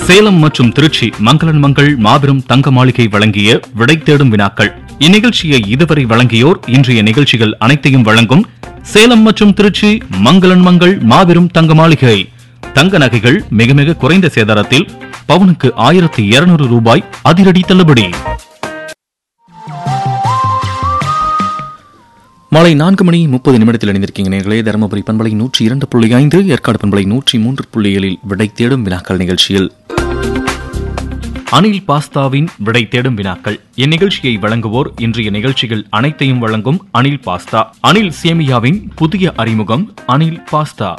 சேலம் மற்றும் திருச்சி மங்களன் மங்கள் மாபெரும் தங்க மாளிகை வழங்கிய விடை தேடும் வினாக்கள் இந்நிகழ்ச்சியை இதுவரை வழங்கியோர் இன்றைய நிகழ்ச்சிகள் அனைத்தையும் வழங்கும் சேலம் மற்றும் திருச்சி மங்களன் மங்கள் மாபெரும் தங்க மாளிகை தங்க நகைகள் மிக மிக குறைந்த சேதாரத்தில் பவுனுக்கு ஆயிரத்தி இருநூறு ரூபாய் அதிரடி தள்ளுபடி மாலை நான்கு மணி முப்பது நிமிடத்தில் இணைந்திருக்கீங்க நேர்களே தருமபுரி பண்பலை நூற்றி இரண்டு புள்ளி ஐந்து ஏற்காடு பண்பலை நூற்றி மூன்று புள்ளி ஏழில் விடை தேடும் வினாக்கள் நிகழ்ச்சியில் அனில் பாஸ்தாவின் விடை தேடும் வினாக்கள் இந்நிகழ்ச்சியை வழங்குவோர் இன்றைய நிகழ்ச்சிகள் அனைத்தையும் வழங்கும் அனில் பாஸ்தா அனில் சேமியாவின் புதிய அறிமுகம் அனில் பாஸ்தா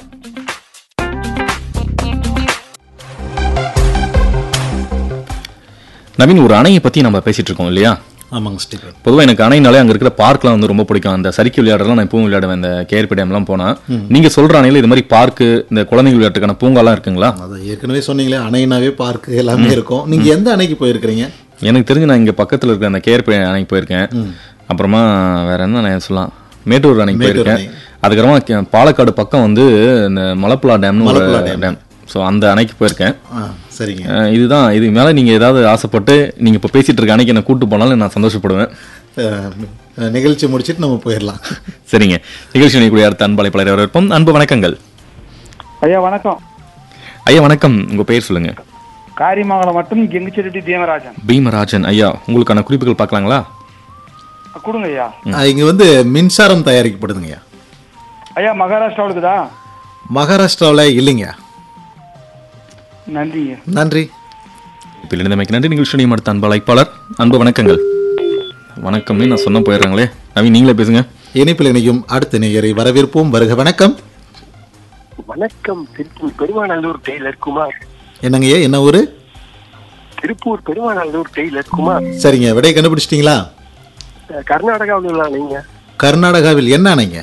நவீன் ஒரு அணையை பத்தி நம்ம பேசிட்டு இருக்கோம் இல்லையா ஆமாங்க ஸ்டீஃபன் பொதுவாக எனக்கு அணைனாலே அங்கே இருக்கிற பார்க்லாம் வந்து ரொம்ப பிடிக்கும் அந்த சறுக்கி விளையாடுறதுலாம் நான் இப்பவும் விளையாடுவேன் இந்த கேஆர்பி டேம்லாம் போனா நீங்க சொல்ற அணையில இது மாதிரி பார்க்கு இந்த குழந்தைங்க விளையாட்டுக்கான பூங்காலாம் இருக்குங்களா அதான் ஏற்கனவே சொன்னீங்களே அணைனாவே பார்க்கு எல்லாமே இருக்கும் நீங்க எந்த அணைக்கு போயிருக்கிறீங்க எனக்கு தெரிஞ்சு நான் இங்க பக்கத்துல இருக்கிற அந்த கேஆர்பி அணைக்கு போயிருக்கேன் அப்புறமா வேற என்ன நான் சொல்லலாம் மேட்டூர் அணைக்கு மேட்டூர் போயிருக்கேன் அதுக்கப்புறமா கே- பாலக்காடு பக்கம் வந்து இந்த மலப்புலா டேம்னு ஒரு மலப்புலா டேம். டேம் ஸோ அந்த அணைக்கு போயிருக்கேன் ஆ சரிங்க அஹ் இதுதான் இது மேல நீங்க ஏதாவது ஆசைப்பட்டு நீங்க இப்ப பேசிட்டு இருக்க அணைக்கு என்ன கூட்டு போனாலும் நான் சந்தோஷப்படுவேன் அஹ், நிகழ்ச்சி முடிச்சிட்டு நம்ம போயிடலாம் சரிங்க நிகழ்ச்சி நினைக்கூடிய அடுத்த அன்பலை பலரை வரவேற்போம் அன்பு வணக்கங்கள் ஐயா வணக்கம் ஐயா வணக்கம் உங்க பெயர் சொல்லுங்க காரியமங்கலம் மட்டும் கெங்குச்செட்டி தீமராஜன் பீமராஜன் ஐயா உங்களுக்கான குறிப்புகள் பார்க்கலாங்களா கொடுங்க ஐயா அஹ், இங்க வந்து மின்சாரம் தயாரிக்கப்படுதுங்கய்யா ஐயா மகாராஷ்டிராவில் இருக்குதா மகாராஷ்டிராவில் இல்லைங்க நன்றிங்க நன்றி இப்போ இணைந்தமைக்கு நன்றி நிகழ்ச்சி நிலையம் அடுத்த அன்பு அழைப்பாளர் அன்பு வணக்கங்கள் வணக்கம்னு நான் சொன்ன போயிடுறாங்களே நவீன் நீங்களே பேசுங்க இணைப்பில் இணையும் அடுத்த நேயரை வரவேற்போம் வருக வணக்கம் வணக்கம் திருப்பூர் பெருமாநல்லூர் டெய்லர் குமார் என்னங்கய்யா என்ன ஊரு திருப்பூர் பெருமாநல்லூர் டெய்லர் குமார் சரிங்க விடை கண்டுபிடிச்சிட்டீங்களா அஹ் கர்நாடகாவில் உள்ள நீங்க கர்நாடகாவில் என்ன அணைங்க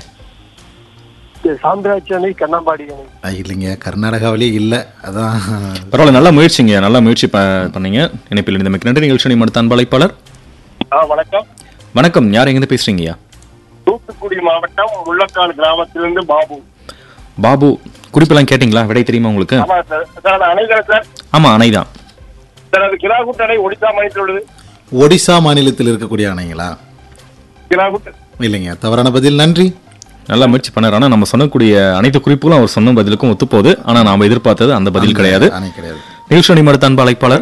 சாம்ராஜ் அணை கண்ணாம்பாடி அணை அஹ், இல்லைங்க கர்நாடகாவிலே இல்லை அதான் பரவாயில்ல நல்ல முயற்சிங்க நல்ல முயற்சி ப- பண்ணீங்க இணைப்பில் இணைந்தமைக்கு நன்றி நிகழ்ச்சி நிலையம் அடுத்த அன்பு அழைப்பாளர் ஆ வணக்கம் வணக்கம் யார் எங்கேருந்து பேசுறீங்கய்யா தூத்துக்குடி மாவட்டம் முள்ளக்கால் கிராமத்திலிருந்து பாபு பாபு குறிப்பெல்லாம் கேட்டிங்களா விடை தெரியுமா உங்களுக்கு ஆமா சார் சார் அது அணைகள் சார் ஆமா அணைதான் சார் அது கிராகுட் அணை ஒடிசா மாநிலத்தில் உள்ளது ஒடிசா மாநிலத்தில் இருக்கக்கூடிய அணைங்களா கிராகுட் இல்லைங்க தவறான பதில் நன்றி நல்லா முயற்சி பண்ணார் ஆனா நம்ம சொன்னக்கூடிய அனைத்து குறிப்புகளும் அவர் சொன்ன பதிலுக்கும் ஒத்துப்போகுது ஆனா நாம எதிர்பார்த்தது அந்த பதில் கிடையாது அணை கிடையாது நிகழ்ச்சி நிலையம் அடுத்த அன்பு அழைப்பாளர்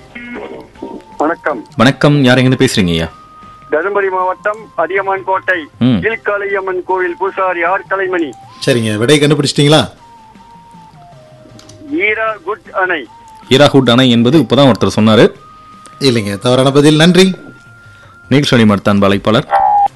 வணக்கம் வணக்கம் யார் எங்கேருந்து பேசுறீங்க ஐயா தருமபுரி மாவட்டம் அதியமான் கோட்டை ம். கீழ்காளியம்மன் கோவில் பூசாரி ஆர் கலைமணி சரிங்க விடை கண்டுபிடிச்சிட்டீங்களா ஈரா குட் அணை ஹீராஹுட் அணை என்பது இப்பதான் ஒருத்தர் சொன்னாரு இல்லைங்க தவறான பதில் நன்றி நிகழ்ச்சி நிலையம் அடுத்த அன்பு அழைப்பாளர்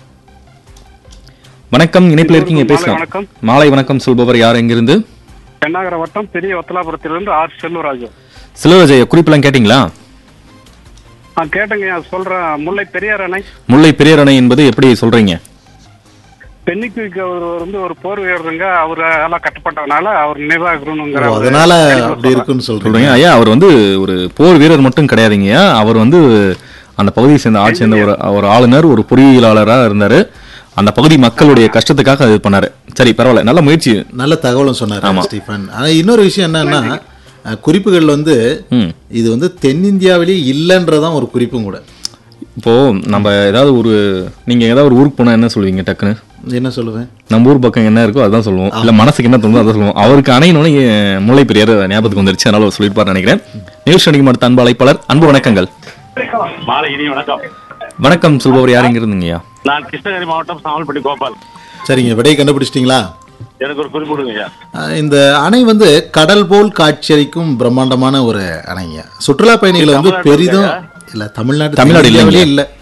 வணக்கம் இணைப்பில் இருக்கீங்க மாலை பேசலாம் வணக்கம். மாலை வணக்கம் சொல்பவர் யார் எங்கிருந்து தென்னாகர வட்டம் பெரிய ஒத்தலாபுரத்திலிருந்து ஆர் செல்வராஜு சிலவஜய குறிப்பெல்லாம் கேட்டிங்களா நான் கேட்டேங்க ஐயா சொல்றேன் முல்லை பெரியார் அணை முல்லை பெரியார் அணை என்பது எப்படி சொல்றீங்க பெண்ணிக்கு அவர் வந்து ஒரு போர் வீரருங்க அவர் எல்லாம் கட்டப்பட்டதுனால அவர் நினைவாகணுங்கிற ஓ, ஒரு அதனால கருத்தை அப்படி இருக்குன்னு சொல்றீங்க சொல்றீங்க ஐயா அவர் வந்து ஒரு போர் வீரர் மட்டும் கிடையாதுங்க ஐயா அவர் வந்து அந்த பகுதியை சேர்ந்த ஆட்சி சேர்ந்த ஒரு ஒரு ஆளுநர் ஒரு பொறியியலாளராக இருந்தாரு அந்த பகுதி மக்களுடைய கஷ்டத்துக்காக அது பண்ணாரு சரி பரவாயில்ல நல்ல முயற்சி நல்ல தகவலும் சொன்னார் ஸ்டீஃபன் ஆனா இன்னொரு விஷயம் என்னன்னா அஹ், குறிப்புகள் வந்து ம். இது வந்து தென்னிந்தியாவிலேயே இல்லைன்றதான் ஒரு குறிப்பும் கூட இப்போ நம்ம ஏதாவது ஒரு நீங்க ஏதாவது ஒரு ஊருக்கு போனா என்ன சொல்லுவீங்க டக்குன்னு என்ன சொல்லுவேன் நம்ம ஊர் பக்கம் என்ன இருக்கோ அதான் சொல்லுவோம் இல்ல மனசுக்கு என்ன தோணுதோ அதான் சொல்லுவோம் அவருக்கு அணையினோட முல்லை பெரியார் ஞாபகத்துக்கு வந்துருச்சு அதனால அவர் சொல்லியிருப்பார் நினைக்கிறேன் நிகழ்ச்சி அணிக்கு அடுத்த அன்பு அழைப்பாளர் அன்பு வணக்கங்கள் மாலை இனி வணக்கம் வணக்கம் சொல்பவர் யார் எங்க இருந்தீங்கய்யா நான் கிருஷ்ணகிரி மாவட்டம் சாமல்பட்டி கோபால் சரிங்க விடை கண்டுபிடிச்சிட்டீங்களா எனக்கு ஒரு குறிப்பு கொடுங்க ஐயா அஹ், இந்த அணை வந்து கடல் போல் காட்சியளிக்கும் பிரம்மாண்டமான ஒரு அணைங்க சுற்றுலா பயணிகளை வந்து தமிழ்நாட்டுல பெரிதும் இருக்கா? இல்ல தமிழ்நாடு தமிழ்நாடு தென்னிந்தியாவிலே இல்லைங்க. இல்ல